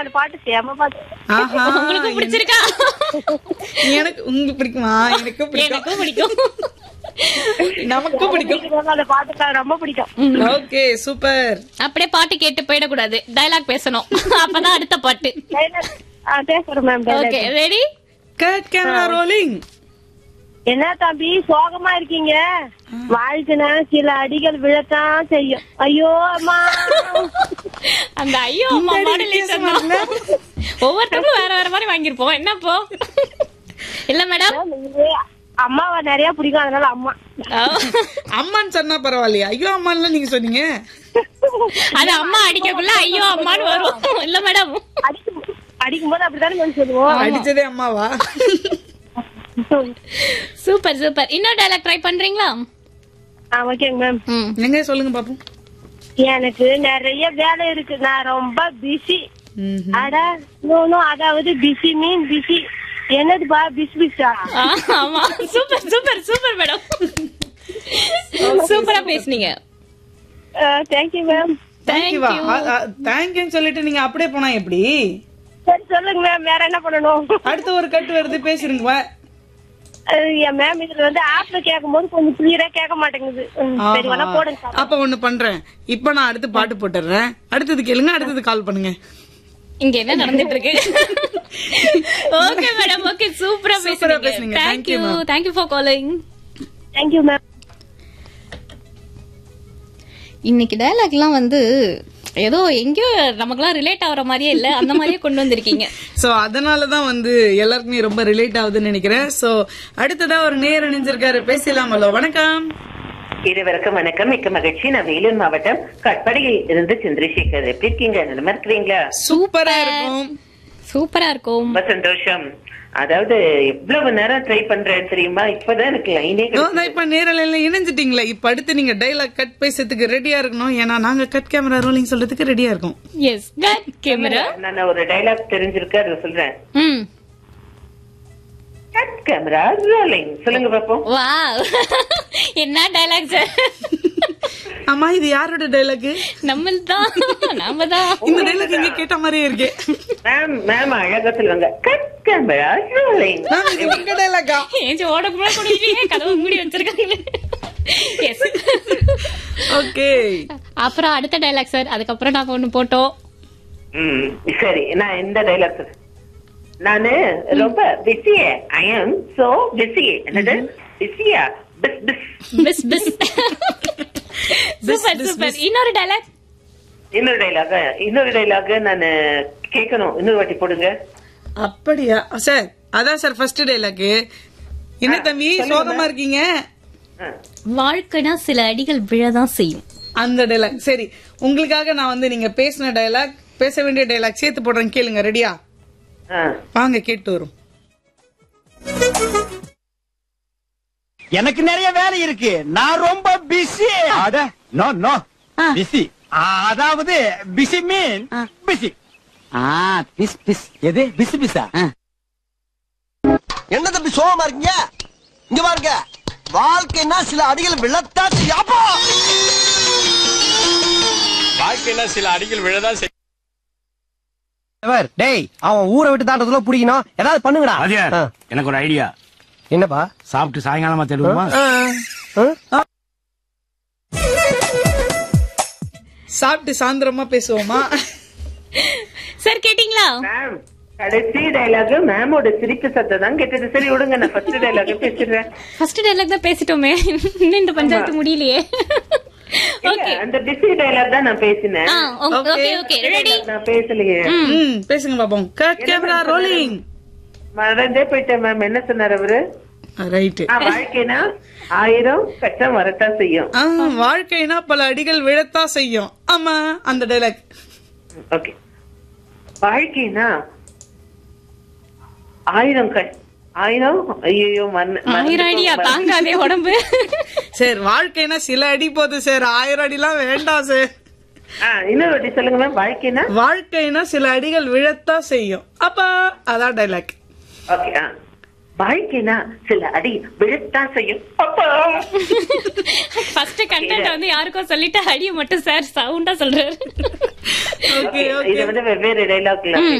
அந்த பாட்டு சேம பாட்டு ஆஹா உங்களுக்கு பிடிச்சிருக்கா எனக்கு உங்களுக்கு பிடிக்குமா எனக்கு பிடிக்கும் எனக்கும் பிடிக்கும் நமக்கு பிடிக்கும் பிடிக்கும், அந்த பாட்டு ரொம்ப பிடிக்கும் ஓகே சூப்பர் அப்படியே பாட்டு கேட்டு போயிடக்கூடாது டயலாக் பேசணும் அப்பதான் அடுத்த பாட்டு Dialogue. ஆ, பேசுறேன் ma'am okay ready cut camera rolling என்ன தம்பி சோகமா இருக்கீங்க வாழ்க்கைனா சில அடிகள் விழத்தான் செய்யும் ஐயோ அம்மா அந்த ஐயோ அம்மா மாடுலேஷன் ஒவ்வொருத்தரும் வேற வேற மாதிரி வாங்கிருப்போம் என்னப்போ இல்ல மேடம் இது அம்மாவை நிறைய பிடிக்கும் அதனால அம்மா அம்மான்னு சொன்னா பரவாயில்லையா ஐயோ அம்மான்ல நீங்க சொன்னீங்க அது அம்மா அடிக்கக்குள்ள ஐயோ அம்மான்னு வரும் இல்ல மேடம் அடிக்கும் அடிக்கும்போது அப்படித்தானே மேம் சொல்லுவோம் அடிச்சதே அம்மாவா சூப்பர் சூப்பர் இன்னொரு டயலாக் ட்ரை பண்றீங்களா ஆ ஓகேங்க மேம் ம் எங்க சொல்லுங்க பாப்போம் எனக்கு நிறைய வேலை இருக்கு நான் ரொம்ப பிஸி ம்ஹும். அட நோ அதாவது பிஸி மீன் பிஸி என்னதுப்பா பிஸ் பிஸா ஆ, ஆமா சூப்பர் சூப்பர் சூப்பர் மேடம் சூப்பரா பேசுனீங்க தேங்க்யூ மேம் தேங்க்யூவா தேங்க்யூன்னு சொல்லிட்டு நீங்க அப்படியே போனா எப்படி சரி சொல்லுங்க மேம் வேற என்ன பண்ணணும் அடுத்த ஒரு கட்டு வருது பேசுறீங்க வா. அஹ் என் மேம் இதுல வந்து ஆப்ல கேட்கும் போது கொஞ்சம் கிளியரா கேட்க மாட்டேங்குது ம், சரி வேணா ஆஹா. போடுங்க சார் அப்ப ஒண்ணு பண்றேன் இப்ப நான் அடுத்து பாட்டு போட்டுறேன் அடுத்தது கேளுங்க அடுத்தது கால் பண்ணுங்க இங்க என்ன நடந்துட்டு இருக்கு ஓகே மேடம் ஓகே சூப்பரா சூப்பரா பேசுறீங்க பேசுனீங்க. Thank thank you, you ma'am. Thank you for calling thank you ma'am இன்னைக்கு டயலாக்லாம் வந்து ஏதோ எங்கேயோ நமக்குலாம் ரிலேட் ஆகுற மாதிரியே இல்ல அந்த மாதிரியே கொண்டு வந்திருக்கீங்க சோ அதனாலதான் வந்து எல்லாருக்குமே ரொம்ப ரிலேட் ஆகுதுன்னு நினைக்கிறேன் சோ அடுத்ததா ஒரு நேர் இணைஞ்சிருக்காரு பேசலாமல்லோ வணக்கம் இருவருக்கும் வணக்கம் மிக்க மகிழ்ச்சி நான் வேலூர் மாவட்டம் கட்படியில் இருந்து சந்திரசேகர் எப்படி இருக்கீங்க நல்லா இருக்கிறீங்களா சூப்பரா இருக்கும் சூப்பரா இருக்கும் ரொம்ப சந்தோஷம் அதாவது எவ்வளவு நேரம் ட்ரை பண்றேன் தெரியுமா இப்பதான் எனக்கு லைனே இதோ தான் இப்ப நேரலையில இணைஞ்சிட்டீங்களே இப்ப அடுத்து நீங்க டைலாக் கட் பேசுறதுக்கு ரெடியா இருக்கணும் ஏன்னா நாங்க கட் கேமரா ரோலிங் சொல்றதுக்கு ரெடியா இருக்கோம் எஸ் கட் கேமரா நான் ஒரு டைலாக் தெரிஞ்சிருக்கு அதை சொல்றேன் ம் கட் கேமரா ரோலிங் சொல்லுங்க பாப்போம் வாவ் என்ன டயலாக் சார் ஆமா இது யாரோட டைலாக் நம்ம தான் நாம தான் இந்த டைலாக் இங்க கேட்ட மாதிரியே இருக்கு மேம் மேம் அழகா சொல்லுவாங்க கட் கேமரா ரோலிங் மேம், இது உங்க டைலாக்கா ஏஞ்சி ஓட கூட குடிக்கிறீங்க கதவு மூடி வச்சிருக்காங்க எஸ் ஓகே அப்புறம் அடுத்த டயலாக் சார் அதுக்கப்புறம் நாங்க ஒண்ணு போட்டோம் ம் சரி நான் இந்த டைலாக் நானு ரொம்ப பிஸியே ஐ எம் சோ பிஸி என்னது பிஸியா பிஸ் பிஸ் பிஸ் பிஸ் சூப்பர் சூப்பர் இன்னொரு டயலாக் இன்னொரு டைலாக் இன்னொரு டைலாக் நான் கேட்கணும் இன்னொரு வாட்டி போடுங்க அப்படியா சார் அதான் சார் ஃபர்ஸ்ட் டைலாக் என்ன தம்பி சோகமா இருக்கீங்க ஆ. வாழ்க்கைனா சில அடிகள் விழதான் செய்யும் அந்த டைலாக் சரி உங்களுக்காக நான் வந்து நீங்க பேசின டைலாக் பேச வேண்டிய டைலாக் சேர்த்து போடுறேன் கேளுங்க ரெடியா ஆ. வாங்க கேட்டு வரும் எனக்கு நிறைய வேலை இருக்கு நான் ரொம்ப பிஸி அட நோ நோ பிஸி அதாவது பிஸி மீன் பிஸி ஆ பிஸ் பிஸ் எது பிஸி பிஸா என்ன தம்பி சோகமா இருக்கீங்க இங்க பாருங்க வாழ்க்கைன்னா சில அடிகள் விழத்தான் செய்யாப்பா வாழ்க்கையில சில அடிகள் விழதான் செய்யும் டேய் அவன் ஊரை விட்டு தாண்டதுல பிடிக்கணும் ஏதாவது பண்ணுங்கடா வாத்தியார், ஆ. எனக்கு ஒரு ஐடியா என்னப்பா சாப்பிட்டு சாயங்காலமா தேடுவோமா ஆ? சாப்பிட்டு சாயந்தரமா பேசுவோமா சார் கேட்டீங்களா மேம் கடைசி டைலாக் மேமோட சிரிப்பு சத்தம் தான் கேட்டது சரி விடுங்க நான் ஃபர்ஸ்ட் டைலாக் பேசிடுறேன் ஃபர்ஸ்ட் டயலாக் தான் பேசிட்டோமே இன்னும் இந்த பஞ்சாயத்து முடியலையே இல்ல, ஓகே அந்த பிஸி டைலாக் தான் நான் பேசினேன் ஆ ஓகே ஓகே ரெடி நான் பேசலையே ம் பேசுங்க பாப்போம் கட் கேமரா ரோலிங் மறந்தே போயிட்டேன் மேம் என்ன சொன்னார் அவரு ரைட் ஆ, வாழ்க்கைனா ஆயிரம் கஷ்டம் வரத்தான் செய்யும் வாழ்க்கைனா பல அடிகள் விழத்தான் செய்யும் ஆமா அந்த டைலாக் ஓகே வாழ்க்கைனா ஆயிரம் கஷ் ஆயிரம் ஐயோ ஆயிரம் அடியா தாங்காதே உடம்பு சார் வாழ்க்கைனா சில அடி போகுது சார் ஆயிரம் அடிலாம் வேண்டாம் சார் இன்னொரு வாட்டி சொல்லுங்க மேம் வாழ்க்கைனா வாழ்க்கைனா சில அடிகள் விழத்தான் செய்யும் அப்ப அதான் டைலாக் ஓகே ஆ வாழ்க்கைனா சில அடி விழத்தான் செய்யும் அப்பா ஃபர்ஸ்ட் கண்டென்ட் வந்து யாருக்கோ சொல்லிட்டு அடிய மட்டும் சார் சவுண்டா சொல்றாரு ஓகே இது வந்து வெவ்வேறு டைலாக்ல